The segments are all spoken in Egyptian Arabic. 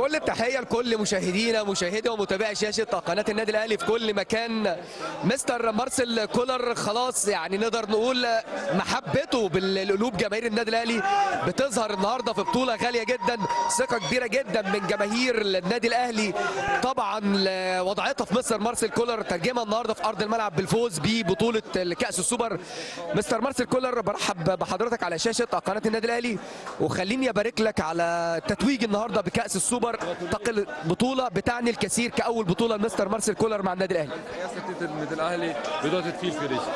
كل التحيه لكل مشاهدينا مشاهدي ومتابعي شاشه قناه النادي الاهلي في كل مكان مستر مارسيل كولر خلاص يعني نقدر نقول محبته بالقلوب جماهير النادي الاهلي بتظهر النهارده في بطوله غاليه جدا ثقه كبيره جدا من جماهير النادي الاهلي طبعا وضعتها في مستر مارسيل كولر ترجمها النهارده في ارض الملعب بالفوز ببطوله كاس السوبر مستر مارسيل كولر برحب بحضرتك على شاشه قناه النادي الاهلي وخليني ابارك لك على تتويج النهارده بكاس السوبر تقل بطوله بتعني الكثير كاول بطوله لمستر مارسيل كولر مع النادي الاهلي erste Titel mit dem Ahli bedeutet viel für dich.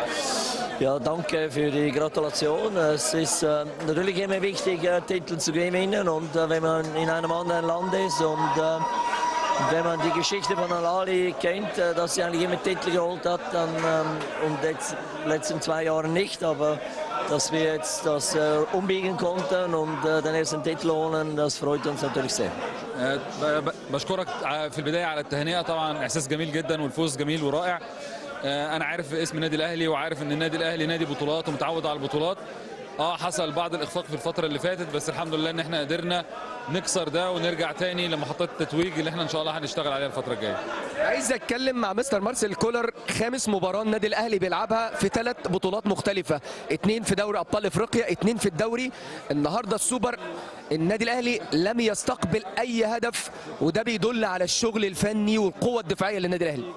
Ja, danke für die Gratulation. Es ist äh, natürlich immer wichtig, äh, Titel zu gewinnen und äh, wenn man in einem anderen Land ist und äh, wenn man die Geschichte von Al-Ali kennt, äh, dass sie eigentlich immer Titel geholt hat, dann ähm, und jetzt letzten zwei Jahren nicht, aber dass wir jetzt das äh, umbiegen konnten und äh, den ersten Titel holen, das freut uns natürlich sehr. آه، ب- ب- بشكرك ع- في البدايه على التهنئه طبعا احساس جميل جدا والفوز جميل ورائع آه، انا عارف اسم النادي الاهلي وعارف ان النادي الاهلي نادي بطولات ومتعود على البطولات اه حصل بعض الاخفاق في الفتره اللي فاتت بس الحمد لله ان احنا قدرنا نكسر ده ونرجع تاني لمحطات التتويج اللي احنا ان شاء الله هنشتغل عليها الفتره الجايه عايز اتكلم مع مستر مارسيل كولر خامس مباراه النادي الاهلي بيلعبها في ثلاث بطولات مختلفه اتنين في دوري ابطال افريقيا اتنين في الدوري النهارده السوبر النادي الاهلي لم يستقبل اي هدف وده بيدل على الشغل الفني والقوه الدفاعيه للنادي الاهلي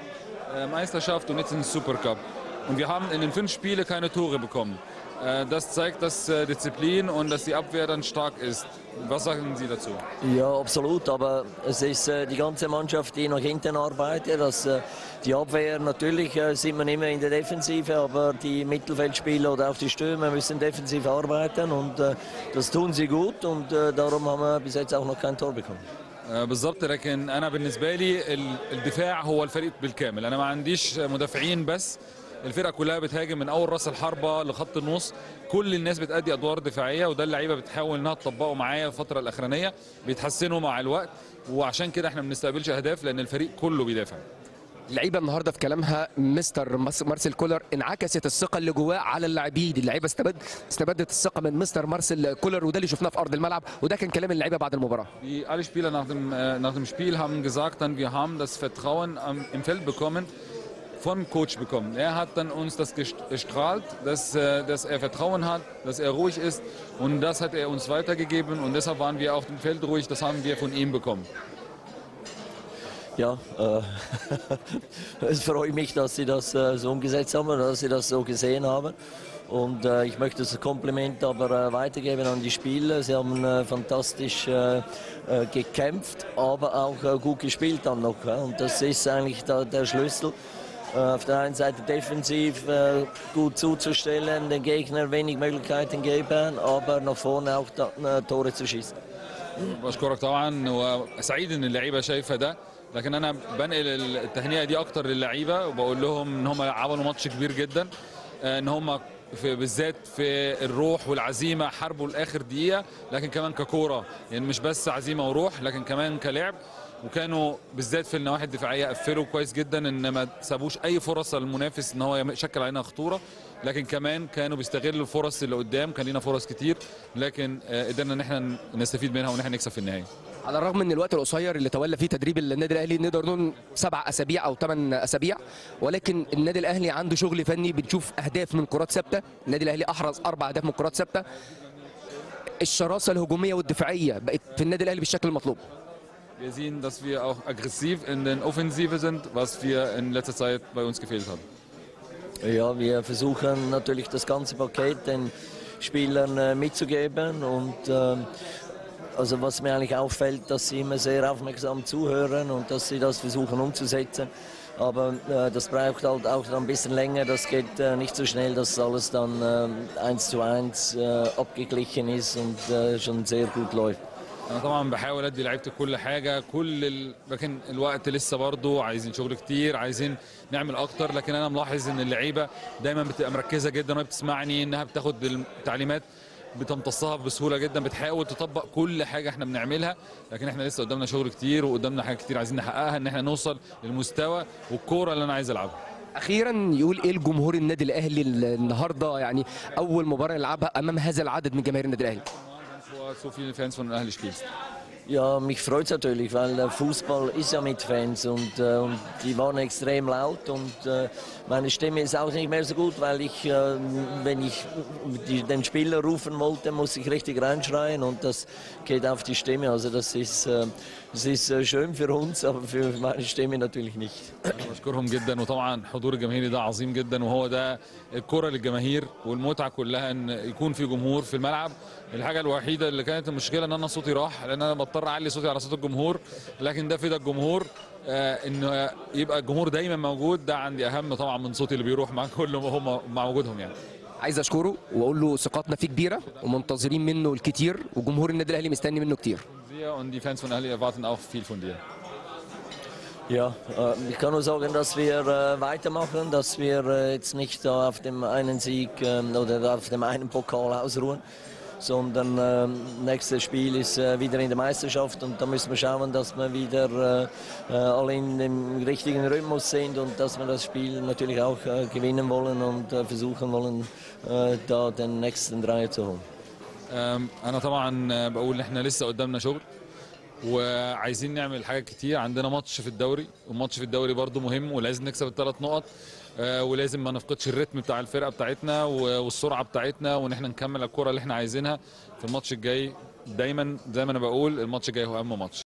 äh, Meisterschaft und jetzt den Supercup. Und wir haben in den fünf Spielen keine Tore bekommen. Äh, das zeigt, dass äh, Disziplin und dass die Abwehr dann stark ist. Was sagen Sie dazu? Ja, absolut. Aber es ist äh, die ganze Mannschaft, die nach hinten arbeitet. Das, äh, die Abwehr, natürlich äh, sind wir immer in der Defensive, aber die Mittelfeldspieler oder auch die Stürmer müssen defensiv arbeiten und äh, das tun sie gut und äh, darum haben wir bis jetzt auch noch kein Tor bekommen. آه، بالظبط لكن انا بالنسبه لي ال- الدفاع هو الفريق بالكامل انا ما عنديش مدافعين بس الفرقه كلها بتهاجم من اول راس الحربه لخط النص كل الناس بتأدي ادوار دفاعيه وده اللعيبه بتحاول انها تطبقه معايا الفتره الاخرانيه بيتحسنوا مع الوقت وعشان كده احنا ما بنستقبلش اهداف لان الفريق كله بيدافع اللعيبه النهارده في كلامها مستر مس- مارسيل كولر انعكست الثقه اللي جواه على اللاعبين اللعيبه استبد استبدت الثقه من مستر مارسيل كولر وده اللي شفناه في ارض الملعب وده كان كلام اللعيبه بعد المباراه Die, alle Spieler nach dem, äh, nach dem Spiel haben gesagt, dann, wir haben das Vertrauen am, im Feld bekommen, vom Coach bekommen. Er hat dann uns das gest- gestrahlt, dass, äh, dass er Vertrauen hat, dass er ruhig ist und das hat er uns weitergegeben und deshalb waren wir auf dem Feld ruhig, das haben wir von ihm bekommen. Ja, äh, es freut mich, dass Sie das äh, so umgesetzt haben, oder dass Sie das so gesehen haben. Und äh, ich möchte das Kompliment aber äh, weitergeben an die Spieler. Sie haben äh, fantastisch äh, äh, gekämpft, aber auch äh, gut gespielt dann noch. Ja? Und das ist eigentlich da, der Schlüssel. Äh, auf der einen Seite defensiv äh, gut zuzustellen, den Gegner wenig Möglichkeiten geben, aber nach vorne auch da, äh, Tore zu schießen. بشكرك طبعا وسعيد ان اللعيبه شايفه ده لكن انا بنقل التهنئه دي اكتر للعيبه وبقول لهم ان هم عملوا ماتش كبير جدا آه، ان هم في بالذات في الروح والعزيمه حاربوا لاخر دقيقه لكن كمان ككوره يعني مش بس عزيمه وروح لكن كمان كلعب وكانوا بالذات في النواحي الدفاعيه قفلوا كويس جدا ان ما سابوش اي فرص للمنافس ان هو يشكل علينا خطوره لكن كمان كانوا بيستغلوا الفرص اللي قدام كان لينا فرص كتير لكن آه، قدرنا ان احنا نستفيد منها وان احنا نكسب في النهايه على الرغم من الوقت القصير اللي تولى فيه تدريب النادي الاهلي نقدر نقول سبع اسابيع او ثمان اسابيع ولكن النادي الاهلي عنده شغل فني بنشوف اهداف من كرات ثابته النادي الاهلي احرز اربع اهداف من كرات ثابته الشراسه الهجوميه والدفاعيه بقت في النادي الاهلي بالشكل المطلوب Wir sehen, dass wir auch aggressiv in den Offensive sind, was wir in letzter Zeit bei uns gefehlt hat. Ja, wir versuchen natürlich das ganze Paket den Spielern äh, mitzugeben und ähm, also was mir eigentlich auffällt, dass sie immer sehr aufmerksam zuhören und dass sie das versuchen umzusetzen. Aber äh, das braucht halt auch ein bisschen länger, das geht äh, nicht so schnell, dass alles dann äh, eins zu eins äh, abgeglichen ist und äh, schon sehr gut läuft. انا طبعا بحاول ادي لعيبتي كل حاجه كل ال... لكن الوقت لسه برضه عايزين شغل كتير عايزين نعمل اكتر لكن انا ملاحظ ان اللعيبه دايما بتبقى مركزه جدا وهي بتسمعني انها بتاخد التعليمات بتمتصها بسهوله جدا بتحاول تطبق كل حاجه احنا بنعملها لكن احنا لسه قدامنا شغل كتير وقدامنا حاجات كتير عايزين نحققها ان احنا نوصل للمستوى والكوره اللي انا عايز العبها اخيرا يقول ايه الجمهور النادي الاهلي النهارده يعني اول مباراه يلعبها امام هذا العدد من جماهير النادي الاهلي vor so vielen Fans von Ahli spielst. Ja, mich freut es natürlich, weil der Fußball ist ja mit Fans und, äh, und die waren extrem laut und äh, meine Stimme ist auch nicht mehr so gut, weil ich, äh, wenn ich die, den Spieler rufen wollte, muss ich richtig reinschreien und das geht auf die Stimme. Also das ist, äh, das ist äh, schön für uns, aber für meine Stimme natürlich nicht. بشكرهم جدا وطبعا حضور الجماهيري ده عظيم جدا وهو ده الكرة للجماهير والمتعة كلها ان يكون في جمهور في الملعب الحاجة الوحيدة اللي كانت المشكلة ان انا صوتي راح لان انا بضطر اعلي صوتي على صوت الجمهور لكن ده فدا الجمهور آه انه يبقى الجمهور دايما موجود ده عندي اهم طبعا من صوتي اللي بيروح مع كل ما هم مع وجودهم يعني عايز اشكره واقول له ثقتنا فيه كبيره ومنتظرين منه الكتير وجمهور النادي الاهلي مستني منه كتير Wir und die Fans von Ahly erwarten auch viel von dir. Ja, äh, ich kann nur sagen, dass wir äh, weitermachen, dass wir äh, jetzt nicht da auf dem einen Sieg ähm, oder auf dem einen Pokal ausruhen, sondern ähm, nächstes Spiel ist äh, wieder in der Meisterschaft und da müssen wir schauen, dass wir wieder äh, äh, alle in dem richtigen Rhythmus sind und dass wir das Spiel natürlich auch äh, gewinnen wollen und äh, versuchen wollen, äh, da den nächsten Dreier zu holen. أم، انا طبعا آه، بقول ان احنا لسه قدامنا شغل وعايزين نعمل حاجات كتير عندنا ماتش في الدوري والماتش في الدوري برضو مهم ولازم نكسب الثلاث نقط آه، ولازم ما نفقدش الريتم بتاع الفرقه بتاعتنا و- والسرعه بتاعتنا وان احنا نكمل الكره اللي احنا عايزينها في الماتش الجاي دايما زي ما انا بقول الماتش الجاي هو اهم ماتش